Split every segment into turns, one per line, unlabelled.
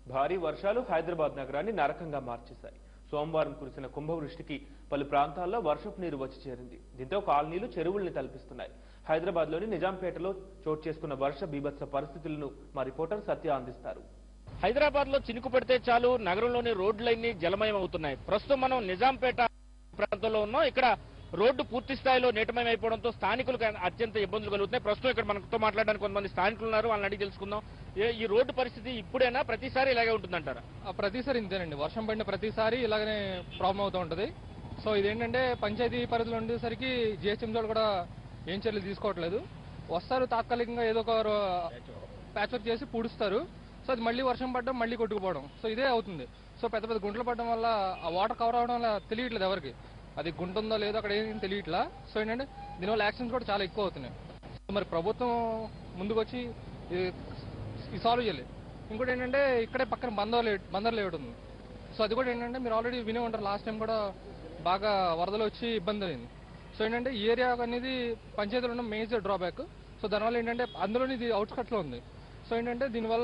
భారీ వర్షాలు హైదరాబాద్ నగరాన్ని నరకంగా మార్చేశాయి సోమవారం కురిసిన కుంభవృష్టికి పలు ప్రాంతాల్లో వర్షపు నీరు వచ్చి చేరింది దీంతో కాలనీలు చెరువుల్ని తలపిస్తున్నాయి హైదరాబాద్ లోని నిజాంపేటలో చోటు చేసుకున్న వర్ష బీభత్స పరిస్థితులను మా రిపోర్టర్ సత్య అందిస్తారు
హైదరాబాద్ లో చినుకు పడితే చాలు నగరంలోని రోడ్లన్నీ జలమయం అవుతున్నాయి ప్రస్తుతం మనం నిజాంపేట ప్రాంతంలో ఉన్నాం ఇక్కడ రోడ్డు పూర్తి స్థాయిలో నీటమయం అయిపోవడంతో స్థానికులకు అత్యంత ఇబ్బందులు కలుగుతున్నాయి ప్రస్తుతం ఇక్కడ మనతో మాట్లాడడానికి కొంతమంది స్థానికులు ఉన్నారు వాళ్ళని అడిగి తెలుసుకుందాం ఏ- ఈ రోడ్డు పరిస్థితి ఇప్పుడైనా ప్రతిసారి ఇలాగే ఉంటుందంటారా
ఆ ప్రతిసారి ఇంతేనండి వర్షం పడిన ప్రతిసారి ఇలాగనే ప్రాబ్లం అవుతూ ఉంటుంది సో ఇదేంటంటే పంచాయతీ పరిధిలో ఉండేసరికి జిహెచ్ఎం వాళ్ళు కూడా ఏం చర్యలు తీసుకోవట్లేదు వస్తారు తాత్కాలికంగా ఏదో ఒక ప్యాచ్ వర్క్ చేసి పూడుస్తారు సో అది మళ్ళీ వర్షం పడడం మళ్ళీ కొట్టుకుపోవడం సో ఇదే అవుతుంది సో పెద్ద పెద్ద గుంటలు పడడం వల్ల ఆ వాటర్ కవర్ అవడం వల్ల తెలియట్లేదు ఎవరికి అది గుంట ఉందో లేదో అక్కడ ఏం తెలియట్లా సో ఏంటంటే దీనివల్ల యాక్సిడెంట్స్ కూడా చాలా ఎక్కువ అవుతున్నాయి సో మరి ప్రభుత్వం ముందుకు వచ్చి ఇది- ఇది సాల్వ్ చేయాలి ఇంకోటి ఏంటంటే ఇక్కడే పక్కన బందర్ బందర్ లేఅవుట్ ఉంది సో అది కూడా ఏంటంటే మీరు ఆల్రెడీ వినే ఉంటారు లాస్ట్ టైం కూడా బాగా వరదలు వచ్చి ఇబ్బంది అయింది సో ఏంటంటే ఈ ఏరియా అనేది పంచాయతీలో ఉన్న మేజర్ డ్రాబ్యాక్ సో దానివల్ల ఏంటంటే అందులోని ఇది అవుట్స్కట్లో ఉంది సో ఏంటంటే దీనివల్ల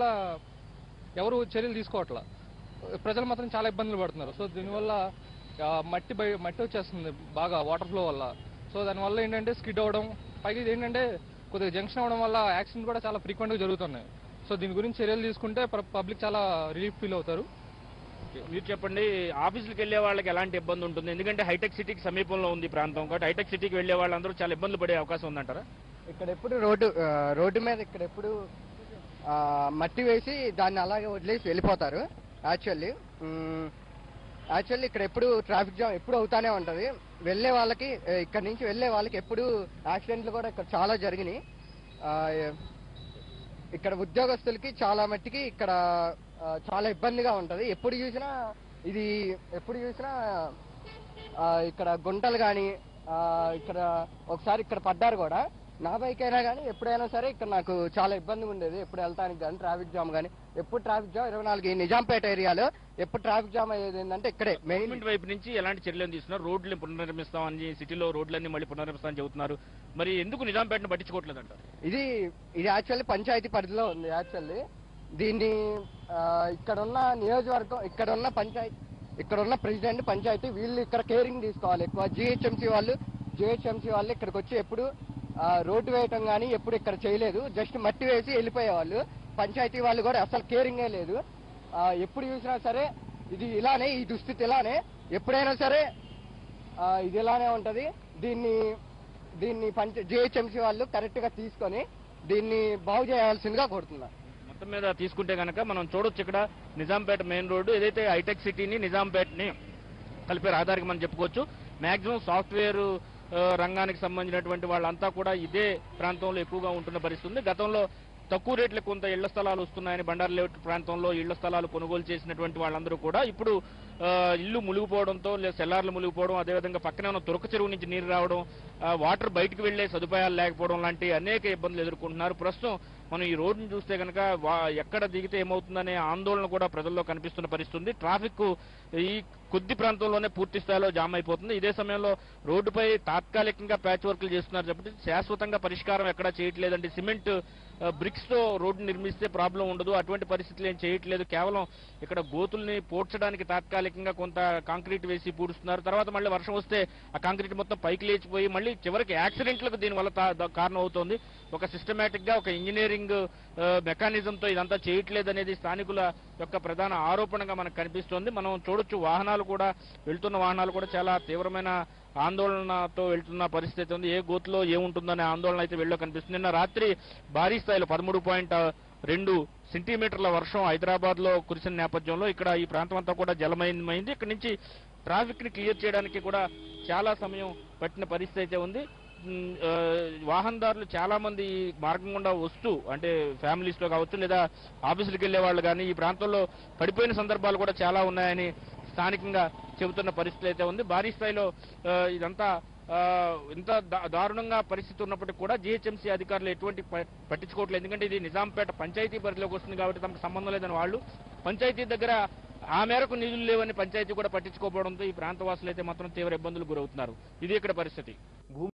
ఎవరు చర్యలు తీసుకోవట్లా ప్రజలు మాత్రం చాలా ఇబ్బందులు పడుతున్నారు సో దీనివల్ల ఆ, మట్టి బయ మట్టి వచ్చేస్తుంది బాగా వాటర్ ఫ్లో వల్ల సో దానివల్ల ఏంటంటే స్కిడ్ అవ్వడం పైగా ఇది ఏంటంటే కొద్దిగా జంక్షన్ అవ్వడం వల్ల యాక్సిడెంట్ కూడా చాలా ఫ్రీక్వెంట్గా జరుగుతున్నాయి సో దీని గురించి చర్యలు తీసుకుంటే పబ్లిక్ చాలా రిలీఫ్ ఫీల్ అవుతారు
మీరు చెప్పండి ఆఫీసులకు వెళ్లే వాళ్ళకి ఎలాంటి ఇబ్బంది ఉంటుంది ఎందుకంటే హైటెక్ సిటీకి సమీపంలో ఉంది ఈ ప్రాంతం కాబట్టి హైటెక్ సిటీకి వెళ్లే వాళ్ళందరూ చాలా ఇబ్బందులు పడే అవకాశం ఉందంటారా
ఇక్కడ ఎప్పుడు రోడ్డు ఆ, రోడ్డు మీద ఇక్కడ ఎప్పుడు ఆ, మట్టి వేసి దాన్ని అలాగే వదిలేసి వెళ్ళిపోతారు యాక్చువల్లీ యాక్చువల్లీ ఇక్కడ ఎప్పుడు ట్రాఫిక్ జామ్ ఎప్పుడు అవుతానే ఉంటది వెళ్ళే వాళ్ళకి ఆ, ఇక్కడ నుంచి వెళ్ళే వాళ్ళకి ఎప్పుడు యాక్సిడెంట్లు కూడా ఇక్కడ చాలా జరిగినాయి ఆ, ఏ- ఇక్కడ ఉద్యోగస్తులకి చాలా మట్టికి ఇక్కడ ఆ, చాలా ఇబ్బందిగా ఉంటది ఎప్పుడు చూసినా ఇది ఎప్పుడు చూసినా ఆ, ఇక్కడ గుంటలు కానీ ఇక్కడ ఒకసారి ఇక్కడ పడ్డారు కూడా నా బైక్ అయినా కానీ ఎప్పుడైనా సరే ఇక్కడ నాకు చాలా ఇబ్బందిగా ఉండేది ఎప్పుడు వెళ్తానికి కానీ ట్రాఫిక్ జామ్ కానీ ఎప్పుడు ట్రాఫిక్ జామ్ ఇరవై నాలుగు ఈ నిజాంపేట ఏరియాలో ఎప్పుడు ట్రాఫిక్ జామ్ అయ్యేది ఏంటంటే ఇక్కడే మెయిన్
గవర్నమెంట్ వైపు నుంచి ఎలాంటి చర్యలు తీసుకున్నారు రోడ్లు పునర్నిర్మిస్తామని సిటీలో రోడ్లన్నీ మళ్ళీ పునర్నిర్మిస్తామని చెబుతున్నారు మరి ఎందుకు నిజాంపేటను పట్టించుకోవట్లేదు అంటారు
ఇది ఇది యాక్చువల్లీ పంచాయతీ పరిధిలో ఉంది యాక్చువల్లీ దీన్ని ఆ, ఇక్కడ ఉన్న నియోజకవర్గం ఇక్కడ ఉన్న పంచాయతీ ఇక్కడ ఉన్న ప్రెసిడెంట్ పంచాయతీ వీళ్ళు ఇక్కడ కేరింగ్ తీసుకోవాలి ఎక్కువ జిహెచ్ఎంసీ వాళ్ళు జిహెచ్ఎంసీ వాళ్ళు ఇక్కడికి వచ్చి ఎప్పుడు ఆ, రోడ్డు వేయటం కానీ ఎప్పుడు ఇక్కడ చేయలేదు జస్ట్ మట్టి వేసి వెళ్ళిపోయేవాళ్ళు పంచాయతీ వాళ్ళు కూడా అసలు కేరింగే లేదు ఆ, ఎప్పుడు చూసినా సరే ఇది ఇలానే ఈ దుస్థితి ఇలానే ఎప్పుడైనా సరే ఆ, ఇది ఇలానే ఉంటది దీన్ని దీన్ని పంచ జిహెచ్ఎంసీ వాళ్ళు కరెక్ట్ గా తీసుకొని దీన్ని బాగు చేయాల్సిందిగా కోరుతున్నా
మొత్తం మీద తీసుకుంటే కనుక మనం చూడొచ్చు ఇక్కడ నిజాంపేట మెయిన్ రోడ్డు ఏదైతే హైటెక్ సిటీని నిజాంపేటని కలిపే రహదారికి మనం చెప్పుకోవచ్చు మాక్సిమం సాఫ్ట్వేర్ ఆ, రంగానికి సంబంధించినటువంటి వాళ్ళంతా కూడా ఇదే ప్రాంతంలో ఎక్కువగా ఉంటున్న పరిస్థితి ఉంది గతంలో తక్కువ రేట్లకు కొంత ఇళ్ల స్థలాలు వస్తున్నాయని బండారు లేఅవుట్ ప్రాంతంలో ఇళ్ల స్థలాలు కొనుగోలు చేసినటువంటి వాళ్ళందరూ కూడా ఇప్పుడు ఆ, ఇల్లు మునిగిపోవడంతో లేదా సెల్లార్లు మునిగిపోవడం అదేవిధంగా పక్కనే ఉన్న తురక చెరువు నుంచి నీరు రావడం ఆ, వాటర్ బయటకు వెళ్లే సదుపాయాలు లేకపోవడం లాంటి అనేక ఇబ్బందులు ఎదుర్కొంటున్నారు ప్రస్తుతం మనం ఈ రోడ్డును చూస్తే కనుక వా- ఎక్కడ దిగితే ఏమవుతుందనే ఆందోళన కూడా ప్రజల్లో కనిపిస్తున్న పరిస్థితి ఉంది ట్రాఫిక్ ఈ కొద్ది ప్రాంతంలోనే పూర్తి స్థాయిలో జామ్ అయిపోతుంది ఇదే సమయంలో రోడ్డుపై తాత్కాలికంగా ప్యాచ్ వర్క్లు చేస్తున్నారు కాబట్టి శాశ్వతంగా పరిష్కారం ఎక్కడా చేయట్లేదండి సిమెంట్ బ్రిక్స్ తో రోడ్డు నిర్మిస్తే ప్రాబ్లం ఉండదు అటువంటి పరిస్థితులు ఏం చేయట్లేదు కేవలం ఇక్కడ గోతుల్ని పోడ్చడానికి తాత్కాలికంగా కొంత కాంక్రీట్ వేసి పూడుస్తున్నారు తర్వాత మళ్ళీ వర్షం వస్తే ఆ కాంక్రీట్ మొత్తం పైకి లేచిపోయి మళ్ళీ చివరికి యాక్సిడెంట్లకు దీనివల్ల తా- దా- కారణం అవుతోంది ఒక సిస్టమేటిక్ గా ఒక ఇంజనీరింగ్ మెకానిజం తో ఇదంతా చేయట్లేదు అనేది స్థానికుల యొక్క ప్రధాన ఆరోపణగా మనకు కనిపిస్తోంది మనం చూడొచ్చు వాహనాలు కూడా వెళ్తున్న వాహనాలు కూడా చాలా తీవ్రమైన ఆందోళనతో వెళ్తున్న పరిస్థితి ఉంది ఏ గోతులో ఏముంటుందనే ఆందోళన అయితే వెళ్ళో కనిపిస్తుంది నిన్న రాత్రి భారీ స్థాయిలో పదమూడు పాయింట్ రెండు సెంటీమీటర్ల వర్షం హైదరాబాద్ లో కురిసిన నేపథ్యంలో ఇక్కడ ఈ ప్రాంతం అంతా కూడా జలమయమైంది ఇక్కడ నుంచి ట్రాఫిక్ ని క్లియర్ చేయడానికి కూడా చాలా సమయం పట్టిన పరిస్థితి అయితే ఉంది ఉమ్, ఆ, వాహనదారులు చాలా మంది ఈ మార్గం గుండా వస్తూ అంటే ఫ్యామిలీస్ లో కావచ్చు లేదా ఆఫీసులకు వెళ్లే వాళ్ళు కానీ ఈ ప్రాంతంలో పడిపోయిన సందర్భాలు కూడా చాలా ఉన్నాయని స్థానికంగా చెబుతున్న పరిస్థితి అయితే ఉంది భారీ స్థాయిలో ఆ, ఇదంతా ఆ, ఇంత దా- దారుణంగా పరిస్థితి ఉన్నప్పటికీ కూడా జీహెచ్ఎంసీ అధికారులు ఎటువంటి ప- పట్టించుకోవట్లేదు ఎందుకంటే ఇది నిజాంపేట పంచాయతీ పరిధిలోకి వస్తుంది కాబట్టి తమకు సంబంధం లేదని వాళ్ళు పంచాయతీ దగ్గర ఆ మేరకు నిధులు లేవని పంచాయతీ కూడా పట్టించుకోకపోవడంతో ఈ ప్రాంతవాసులు అయితే మాత్రం తీవ్ర ఇబ్బందులు గురవుతున్నారు ఇది ఇక్కడ పరిస్థితి
భూమి